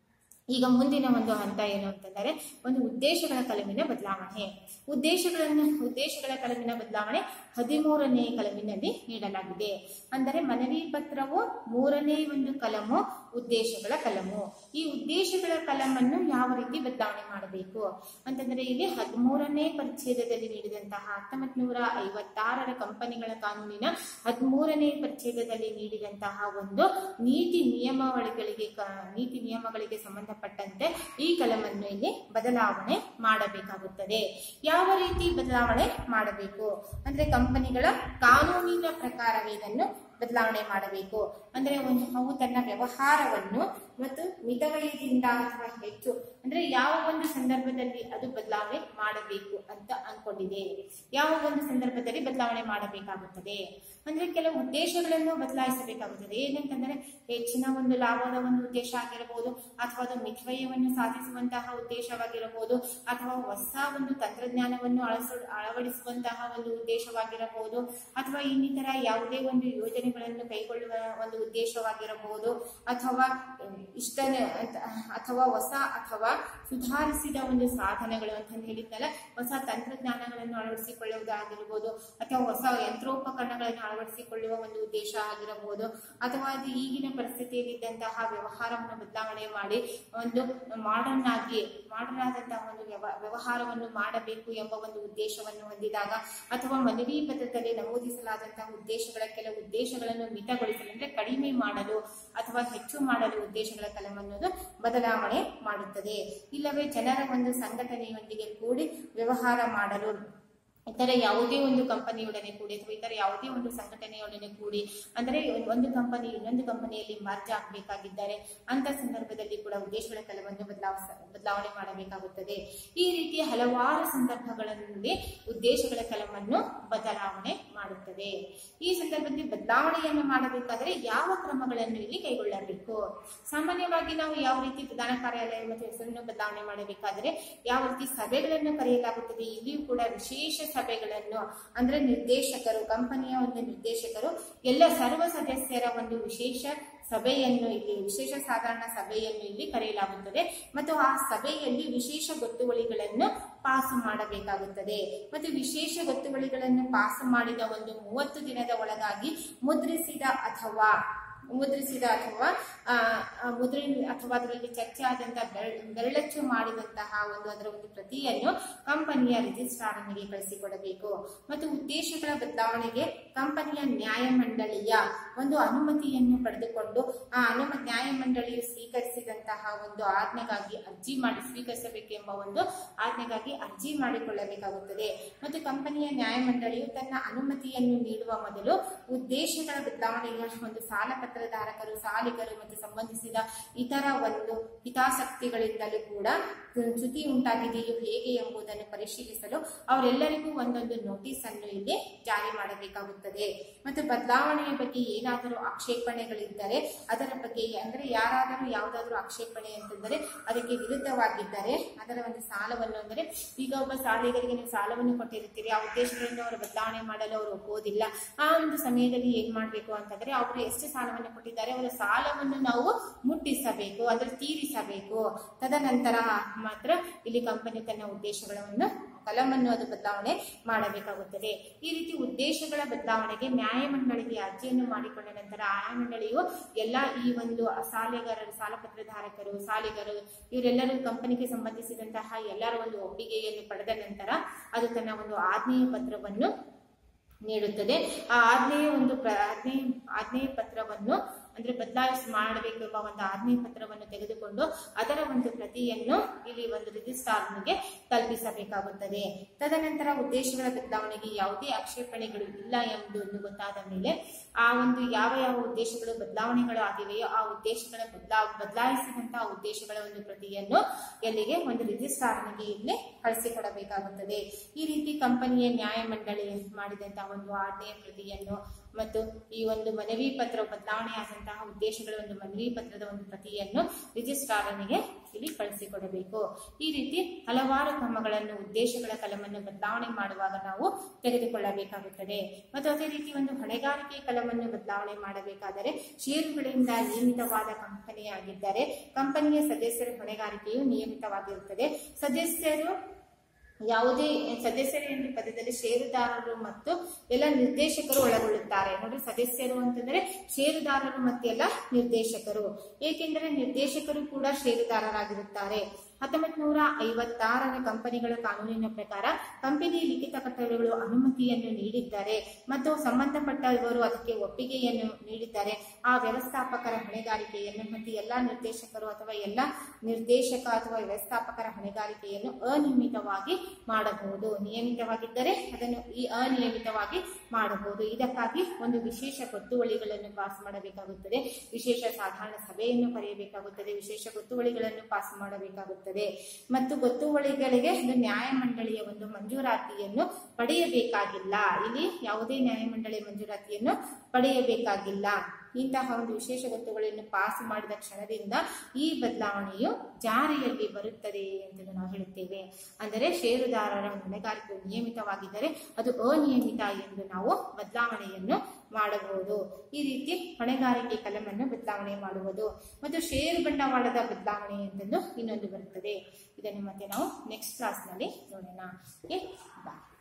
A: ಈಗ ಮುಂದಿನ ಒಂದು ಹಂತ ಏನು ಅಂತಂದರೆ ಒಂದು ಉದ್ದೇಶಗಳ ಕಲಮಿನ ಬದಲಾವಣೆ ಉದ್ದೇಶಗಳನ್ನು ಉದ್ದೇಶಗಳ ಕಲಮಿನ ಬದಲಾವಣೆ ಹದಿಮೂರನೇ ಕಲಮಿನಲ್ಲಿ ನೀಡಲಾಗಿದೆ ಅಂದರೆ ಮನವಿ ಪತ್ರವು ಮೂರನೇ ಒಂದು ಕಲಮು ಉದ್ದೇಶಗಳ ಕಲಮು ಈ ಉದ್ದೇಶಗಳ ಕಲಮನ್ನು ಯಾವ ರೀತಿ ಬದಲಾವಣೆ ಮಾಡಬೇಕು ಅಂತಂದ್ರೆ ಇಲ್ಲಿ ಹದಿಮೂರನೇ ಪರಿಚ್ಛೇದದಲ್ಲಿ ನೀಡಿದಂತಹ ಹತ್ತೊಂಬತ್ ನೂರ ಐವತ್ತಾರರ ಕಂಪನಿಗಳ ಕಾನೂನಿನ ಹದಿಮೂರನೇ ಪರಿಚ್ಛೇದದಲ್ಲಿ ನೀಡಿದಂತಹ ಒಂದು ನೀತಿ ನಿಯಮಾವಳಿಗಳಿಗೆ ಕ- ನೀತಿ ನಿಯಮಗಳಿಗೆ ಸಂಬಂಧಪಟ್ಟಂತೆ ಈ ಕಲಮನ್ನು ಇಲ್ಲಿ ಬದಲಾವಣೆ ಮಾಡಬೇಕಾಗುತ್ತದೆ ಯಾವ ರೀತಿ ಬದಲಾವಣೆ ಮಾಡಬೇಕು ಅಂದ್ರೆ ಕಂಪನಿಗಳ ಕಾನೂನಿನ ಪ್ರಕಾರವೇ ಇದನ್ನು ಬದಲಾವಣೆ ಮಾಡಬೇಕು ಅಂದ್ರೆ ಒಂದು ಅವು ತನ್ನ ವ್ಯವಹಾರವನ್ನು ಮತ್ತು ಮಿತವಯದಿಂದ ಅಥವಾ ಹೆಚ್ಚು ಅಂದ್ರೆ ಯಾವ ಒಂದು ಸಂದರ್ಭದಲ್ಲಿ ಅದು ಬದಲಾವಣೆ ಮಾಡಬೇಕು ಅಂತ ಅನ್ಕೊಂಡಿದೆ ಯಾವ ಒಂದು ಸಂದರ್ಭದಲ್ಲಿ ಬದಲಾವಣೆ ಮಾಡಬೇಕಾಗುತ್ತದೆ ಅಂದ್ರೆ ಕೆಲವು ಉದ್ದೇಶಗಳನ್ನು ಬದಲಾಯಿಸಬೇಕಾಗುತ್ತದೆ ಏನಂತಂದ್ರೆ ಹೆಚ್ಚಿನ ಒಂದು ಲಾಭದ ಒಂದು ಉದ್ದೇಶ ಆಗಿರಬಹುದು ಅಥವಾ ಅದು ಮಿತವ್ಯಯವನ್ನು ಸಾಧಿಸುವಂತಹ ಉದ್ದೇಶವಾಗಿರಬಹುದು ಅಥವಾ ಹೊಸ ಒಂದು ತಂತ್ರಜ್ಞಾನವನ್ನು ಅಳಸ ಅಳವಡಿಸುವಂತಹ ಒಂದು ಉದ್ದೇಶವಾಗಿರಬಹುದು ಅಥವಾ ಇನ್ನಿತರ ಯಾವುದೇ ಒಂದು ಯೋಜನೆಗಳನ್ನು ಕೈಗೊಳ್ಳುವ ಒಂದು ಉದ್ದೇಶವಾಗಿರಬಹುದು ಅಥವಾ ಇಷ್ಟ ಅಥವಾ ಹೊಸ ಅಥವಾ ಸುಧಾರಿಸಿದ ಒಂದು ಸಾಧನಗಳು ಅಂತ ಹೇಳಿದ್ನಲ್ಲ ಹೊಸ ತಂತ್ರಜ್ಞಾನಗಳನ್ನು ಅಳವಡಿಸಿಕೊಳ್ಳುವುದಾಗಿರ್ಬೋದು ಅಥವಾ ಹೊಸ ಯಂತ್ರೋಪಕರಣಗಳನ್ನು ಅಳವಡಿಸಿಕೊಳ್ಳುವ ಒಂದು ಉದ್ದೇಶ ಆಗಿರಬಹುದು ಅಥವಾ ಅದು ಈಗಿನ ಪರಿಸ್ಥಿತಿಯಲ್ಲಿದ್ದಂತಹ ವ್ಯವಹಾರವನ್ನು ಬದಲಾವಣೆ ಮಾಡಿ ಒಂದು ಮಾಡರ್ನ್ ಆಗಿ ಮಾಡರ್ನ್ ಆದಂತಹ ಒಂದು ವ್ಯವ- ವ್ಯವಹಾರವನ್ನು ಮಾಡಬೇಕು ಎಂಬ ಒಂದು ಉದ್ದೇಶವನ್ನು ಹೊಂದಿದಾಗ ಅಥವಾ ಮನವಿ ಪತ್ರದಲ್ಲಿ ನಮೂದಿಸಲಾದಂತಹ ಉದ್ದೇಶಗಳ ಕೆಲವು ಉದ್ದೇಶಗಳನ್ನು ಮಿತಗೊಳಿಸಲು ಅಂದ್ರೆ ಕಡಿಮೆ ಮಾಡಲು ಅಥವಾ ಹೆಚ್ಚು ಮಾಡಲು ಉದ್ದೇಶಗಳ ಕಲಮನ್ನೋದು ಬದಲಾವಣೆ ಮಾಡುತ್ತದೆ ಇಲ್ಲವೇ ಜನರ ಒಂದು ಸಂಘಟನೆಯೊಂದಿಗೆ ಕೂಡಿ ವ್ಯವಹಾರ ಮಾಡಲು ಇತರ ಯಾವುದೇ ಒಂದು ಕಂಪನಿಯೊಡನೆ ಕೂಡಿ ಅಥವಾ ಇತರ ಯಾವುದೇ ಒಂದು ಸಂಘಟನೆಯೊಡನೆ ಕೂಡಿ ಅಂದರೆ ಒಂದು ಕಂಪನಿ ಇನ್ನೊಂದು ಕಂಪನಿಯಲ್ಲಿ ಮರ್ಜ್ ಆಗಬೇಕಾಗಿದ್ದಾರೆ ಅಂತ ಸಂದರ್ಭದಲ್ಲಿ ಕೂಡ ಉದ್ದೇಶಗಳ ಕೆಲವನ್ನು ಬದಲಾವಸ ಬದಲಾವಣೆ ಮಾಡಬೇಕಾಗುತ್ತದೆ ಈ ರೀತಿಯ ಹಲವಾರು ಸಂದರ್ಭಗಳಲ್ಲಿ ಉದ್ದೇಶಗಳ ಕೆಲವನ್ನು ಬದಲಾವಣೆ ಮಾಡುತ್ತದೆ ಈ ಸಂದರ್ಭದಲ್ಲಿ ಬದಲಾವಣೆಯನ್ನು ಮಾಡಬೇಕಾದರೆ ಯಾವ ಕ್ರಮಗಳನ್ನು ಇಲ್ಲಿ ಕೈಗೊಳ್ಳಬೇಕು ಸಾಮಾನ್ಯವಾಗಿ ನಾವು ಯಾವ ರೀತಿ ಪ್ರಧಾನ ಕಾರ್ಯಾಲಯ ಮತ್ತು ಹೆಸರನ್ನು ಬದಲಾವಣೆ ಮಾಡಬೇಕಾದರೆ ಯಾವ ರೀತಿ ಸಭೆಗಳನ್ನು ಕರೆಯಲಾಗುತ್ತದೆ ಇಲ್ಲಿಯೂ ಕೂಡ ವಿಶೇಷ ಸಭೆಗಳನ್ನು ಅಂದ್ರೆ ನಿರ್ದೇಶಕರು ಕಂಪನಿಯ ಒಂದು ನಿರ್ದೇಶಕರು ಎಲ್ಲ ಸರ್ವ ಸದಸ್ಯರ ಒಂದು ವಿಶೇಷ ಸಭೆಯನ್ನು ಇಲ್ಲಿ ವಿಶೇಷ ಸಾಧಾರಣ ಸಭೆಯನ್ನು ಇಲ್ಲಿ ಕರೆಯಲಾಗುತ್ತದೆ ಮತ್ತು ಆ ಸಭೆಯಲ್ಲಿ ವಿಶೇಷ ಗೊತ್ತುವಳಿಗಳನ್ನು ಪಾಸು ಮಾಡಬೇಕಾಗುತ್ತದೆ ಮತ್ತು ವಿಶೇಷ ಗೊತ್ತುವಳಿಗಳನ್ನು ಪಾಸು ಮಾಡಿದ ಒಂದು ಮೂವತ್ತು ದಿನದ ಒಳಗಾಗಿ ಮುದ್ರಿಸಿದ ಅಥವಾ ಮುದ್ರಿಸಿದ ಅಥವಾ ಆ, ಆ, ಮುದ್ರಿ ಅಥವಾ ಅದರಲ್ಲಿ ಚರ್ಚೆ ಆದಂತಹ ಬೆರಳ್- ಬೆರಳಚ್ಚು ಮಾಡಿದಂತಹ ಒಂದು ಅದರ ಒಂದು ಪ್ರತಿಯನ್ನು ಕಂಪನಿಯ ರಿಜಿಸ್ಟ್ರಾರನಿಗೆ ಕಳಿಸಿಕೊಡಬೇಕು ಮತ್ತು ಉದ್ದೇಶಗಳ ಬದಲಾವಣೆಗೆ ಕಂಪನಿಯ ನ್ಯಾಯಮಂಡಳಿಯ ಒಂದು ಅನುಮತಿಯನ್ನು ಪಡೆದುಕೊಂಡು ಆ ಅನುಮ ನ್ಯಾಯಮಂಡಳಿಯು ಸ್ವೀಕರಿಸಿದಂತಹ ಒಂದು ಆಜ್ಞೆಗಾಗಿ ಅರ್ಜಿ ಮಾಡಿ ಸ್ವೀಕರಿಸಬೇಕೆಂಬ ಒಂದು ಆಜ್ಞೆಗಾಗಿ ಅರ್ಜಿ ಮಾಡಿಕೊಳ್ಳಬೇಕಾಗುತ್ತದೆ ಮತ್ತು ಕಂಪನಿಯ ನ್ಯಾಯಮಂಡಳಿಯು ತನ್ನ ಅನುಮತಿಯನ್ನು ನೀಡುವ ಮೊದಲು ಉದ್ದೇಶಗಳ ಬದಲಾವಣೆಯ ಒಂದು ಸಾಲ ಪತ್ರಧಾರಕರು ಸಾಲಿಗರು ಮತ್ತು ಸಂಬಂಧಿಸಿದ ಇತರ ಒಂದು ಹಿತಾಸಕ್ತಿಗಳಿಂದಲೂ ಕೂಡ ಚ್ಯುತಿ ಉಂಟಾಗಿದೆಯೋ ಹೇಗೆ ಎಂಬುದನ್ನು ಪರಿಶೀಲಿಸಲು ಅವರೆಲ್ಲರಿಗೂ ಒಂದೊಂದು ನೋಟಿಸ್ ಅನ್ನು ಇಲ್ಲಿ ಜಾರಿ ಮಾಡಬೇಕಾಗುತ್ತದೆ ಮತ್ತು ಬದಲಾವಣೆಯ ಬಗ್ಗೆ ಏನಾದರೂ ಆಕ್ಷೇಪಣೆಗಳಿದ್ದರೆ ಅದರ ಬಗ್ಗೆ ಅಂದ್ರೆ ಯಾರಾದರೂ ಯಾವುದಾದ್ರೂ ಆಕ್ಷೇಪಣೆ ಅಂತಂದರೆ ಅದಕ್ಕೆ ವಿರುದ್ಧವಾಗಿದ್ದರೆ ಅದರ ಒಂದು ಸಾಲವನ್ನು ಅಂದರೆ ಈಗ ಒಬ್ಬ ಸಾಲಿಗರಿಗೆ ನೀವು ಸಾಲವನ್ನು ಕೊಟ್ಟಿರ್ತೀರಿ ಆ ಉದ್ದೇಶಗಳನ್ನು ಅವರು ಬದಲಾವಣೆ ಮಾಡಲು ಅವರು ಒಪ್ಪುವುದಿಲ್ಲ ಆ ಒಂದು ಸಮಯದಲ್ಲಿ ಏನ್ ಮಾಡಬೇಕು ಅಂತಂದ್ರೆ ಅವರು ಎಷ್ಟು ಸಾಲವನ್ನು ಕೊಟ್ಟಿದ್ದಾರೆ ಅವರ ಸಾಲವನ್ನು ನಾವು ಮುಟ್ಟಿಸಬೇಕು ಅದರ ತೀರಿಸಬೇಕು ತದನಂತರ ಮಾತ್ರ ಇಲ್ಲಿ ಕಂಪನಿ ತನ್ನ ಉದ್ದೇಶಗಳನ್ನು ಕಲಮನ್ನು ಅದು ಬದಲಾವಣೆ ಮಾಡಬೇಕಾಗುತ್ತದೆ ಈ ರೀತಿ ಉದ್ದೇಶಗಳ ಬದಲಾವಣೆಗೆ ನ್ಯಾಯಮಂಡಳಿಗೆ ಅರ್ಜಿಯನ್ನು ಮಾಡಿಕೊಂಡ ನಂತರ ನ್ಯಾಯಮಂಡಳಿಯು ಎಲ್ಲ ಈ ಒಂದು ಸಾಲೆಗಾರರು ಸಾಲಪತ್ರಧಾರಕರು ಸಾಲಿಗರು ಇವರೆಲ್ಲರೂ ಕಂಪನಿಗೆ ಸಂಬಂಧಿಸಿದಂತಹ ಎಲ್ಲರ ಒಂದು ಒಪ್ಪಿಗೆಯನ್ನು ಪಡೆದ ನಂತರ ಅದು ತನ್ನ ಒಂದು ಆಜ್ಞೆಯ ಪತ್ರವನ್ನು ನೀಡುತ್ತದೆ ಆ ಆಜ್ಞೆಯ ಒಂದು ಪ್ರ- ಆಜ್ಞೆ ಆಜ್ಞೆಯ ಪತ್ರವನ್ನು ಅಂದ್ರೆ ಬದಲಾಯಿಸಿ ಮಾಡಬೇಕೆಂಬ ಒಂದು ಆಜ್ಞೆ ಪತ್ರವನ್ನು ತೆಗೆದುಕೊಂಡು ಅದರ ಒಂದು ಪ್ರತಿಯನ್ನು ಇಲ್ಲಿ ಒಂದು ರಿಜಿಸ್ಟ್ರಾರ್ನಿಗೆ ತಲುಪಿಸಬೇಕಾಗುತ್ತದೆ ತದನಂತರ ಉದ್ದೇಶಗಳ ಬದಲಾವಣೆಗೆ ಯಾವುದೇ ಆಕ್ಷೇಪಣೆಗಳು ಇಲ್ಲ ಎಂಬುದು ಗೊತ್ತಾದ ಮೇಲೆ ಆ ಒಂದು ಯಾವ ಯಾವ ಉದ್ದೇಶಗಳು ಬದಲಾವಣೆಗಳು ಆಗಿವೆಯೋ ಆ ಉದ್ದೇಶಗಳ ಬದಲಾ ಬದಲಾಯಿಸಿದಂತಹ ಉದ್ದೇಶಗಳ ಒಂದು ಪ್ರತಿಯನ್ನು ಎಲ್ಲಿಗೆ ಒಂದು ರಿಜಿಸ್ಟ್ರಾರ್ನಿಗೆ ಇಲ್ಲಿ ಕಳಿಸಿಕೊಡಬೇಕಾಗುತ್ತದೆ ಈ ರೀತಿ ಕಂಪನಿಯ ನ್ಯಾಯಮಂಡಳಿ ಮಾಡಿದಂತಹ ಒಂದು ಆಜ್ಞೆಯ ಪ್ರತಿಯನ್ನು ಮತ್ತು ಈ ಒಂದು ಮನವಿ ಪತ್ರ ಬದಲಾವಣೆ ಆದಂತಹ ಉದ್ದೇಶಗಳ ಒಂದು ಮನವಿ ಪತ್ರದ ಒಂದು ಪ್ರತಿಯನ್ನು ರಿಜಿಸ್ಟ್ರಾರನಿಗೆ ಇಲ್ಲಿ ಕಳಿಸಿಕೊಡಬೇಕು ಈ ರೀತಿ ಹಲವಾರು ಕ್ರಮಗಳನ್ನು ಉದ್ದೇಶಗಳ ಕಲಮನ್ನು ಬದಲಾವಣೆ ಮಾಡುವಾಗ ನಾವು ತೆಗೆದುಕೊಳ್ಳಬೇಕಾಗುತ್ತದೆ ಮತ್ತು ಅದೇ ರೀತಿ ಒಂದು ಹೊಣೆಗಾರಿಕೆ ಕಲಮನ್ನು ಬದಲಾವಣೆ ಮಾಡಬೇಕಾದರೆ ಷೇರುಗಳಿಂದ ನಿಯಮಿತವಾದ ಕಂಪನಿಯಾಗಿದ್ದರೆ ಕಂಪನಿಯ ಸದಸ್ಯರ ಹೊಣೆಗಾರಿಕೆಯು ನಿಯಮಿತವಾಗಿರುತ್ತದೆ ಸದಸ್ಯರು ಯಾವುದೇ ಸದಸ್ಯರು ಎಂಬ ಪದದಲ್ಲಿ ಷೇರುದಾರರು ಮತ್ತು ಎಲ್ಲ ನಿರ್ದೇಶಕರು ಒಳಗೊಳ್ಳುತ್ತಾರೆ ನೋಡಿ ಸದಸ್ಯರು ಅಂತಂದ್ರೆ ಷೇರುದಾರರು ಮತ್ತು ಎಲ್ಲ ನಿರ್ದೇಶಕರು ಏಕೆಂದರೆ ನಿರ್ದೇಶಕರು ಕೂಡ ಷೇರುದಾರರಾಗಿರುತ್ತಾರೆ ಹತ್ತೊಂಬತ್ ನೂರ ಐವತ್ತಾರರ ಕಂಪನಿಗಳ ಕಾನೂನಿನ ಪ್ರಕಾರ ಕಂಪನಿ ಲಿಖಿತ ಕರ್ತವ್ಯಗಳು ಅನುಮತಿಯನ್ನು ನೀಡಿದ್ದಾರೆ ಮತ್ತು ಸಂಬಂಧಪಟ್ಟ ಇವರು ಅದಕ್ಕೆ ಒಪ್ಪಿಗೆಯನ್ನು ನೀಡಿದ್ದಾರೆ ಆ ವ್ಯವಸ್ಥಾಪಕರ ಹೊಣೆಗಾರಿಕೆಯನ್ನು ಮತ್ತು ಎಲ್ಲ ನಿರ್ದೇಶಕರು ಅಥವಾ ಎಲ್ಲ ನಿರ್ದೇಶಕ ಅಥವಾ ವ್ಯವಸ್ಥಾಪಕರ ಹೊಣೆಗಾರಿಕೆಯನ್ನು ಅನಿಯಮಿತವಾಗಿ ಮಾಡಬಹುದು ನಿಯಮಿತವಾಗಿದ್ದರೆ ಅದನ್ನು ಈ ಅನಿಯಮಿತವಾಗಿ ಮಾಡಬಹುದು ಇದಕ್ಕಾಗಿ ಒಂದು ವಿಶೇಷ ಗೊತ್ತುವಳಿಗಳನ್ನು ಪಾಸ್ ಮಾಡಬೇಕಾಗುತ್ತದೆ ವಿಶೇಷ ಸಾಧಾರಣ ಸಭೆಯನ್ನು ಕರೆಯಬೇಕಾಗುತ್ತದೆ ವಿಶೇಷ ಗೊತ್ತುವಳಿಗಳನ್ನು ಪಾಸ್ ಮಾಡಬೇಕಾಗುತ್ತದೆ ಮತ್ತು ಗೊತ್ತುವಳಿಗಳಿಗೆ ಒಂದು ನ್ಯಾಯಮಂಡಳಿಯ ಒಂದು ಮಂಜೂರಾತಿಯನ್ನು ಪಡೆಯಬೇಕಾಗಿಲ್ಲ ಇಲ್ಲಿ ಯಾವುದೇ ನ್ಯಾಯಮಂಡಳಿ ಮಂಜೂರಾತಿಯನ್ನು ಪಡೆಯಬೇಕಾಗಿಲ್ಲ ಇಂತಹ ಒಂದು ವಿಶೇಷ ಗೊತ್ತುಗಳನ್ನು ಪಾಸ್ ಮಾಡಿದ ಕ್ಷಣದಿಂದ ಈ ಬದಲಾವಣೆಯು ಜಾರಿಯಲ್ಲಿ ಬರುತ್ತದೆ ಎಂದು ನಾವು ಹೇಳುತ್ತೇವೆ ಅಂದರೆ ಷೇರುದಾರರ ಹೊಣೆಗಾರಿಕೆಯು ನಿಯಮಿತವಾಗಿದ್ದರೆ ಅದು ಅನಿಯಮಿತ ಎಂದು ನಾವು ಬದಲಾವಣೆಯನ್ನು ಮಾಡಬಹುದು ಈ ರೀತಿ ಹೊಣೆಗಾರಿಕೆ ಕಲಮನ್ನು ಬದಲಾವಣೆ ಮಾಡುವುದು ಮತ್ತು ಷೇರು ಬಂಡವಾಳದ ಬದಲಾವಣೆ ಎಂತೆಂದು ಇನ್ನೊಂದು ಬರುತ್ತದೆ ಇದನ್ನು ಮತ್ತೆ ನಾವು ನೆಕ್ಸ್ಟ್ ಕ್ಲಾಸ್ನಲ್ಲಿ ನೋಡೋಣ ಓಕೆ ಬಾಯ್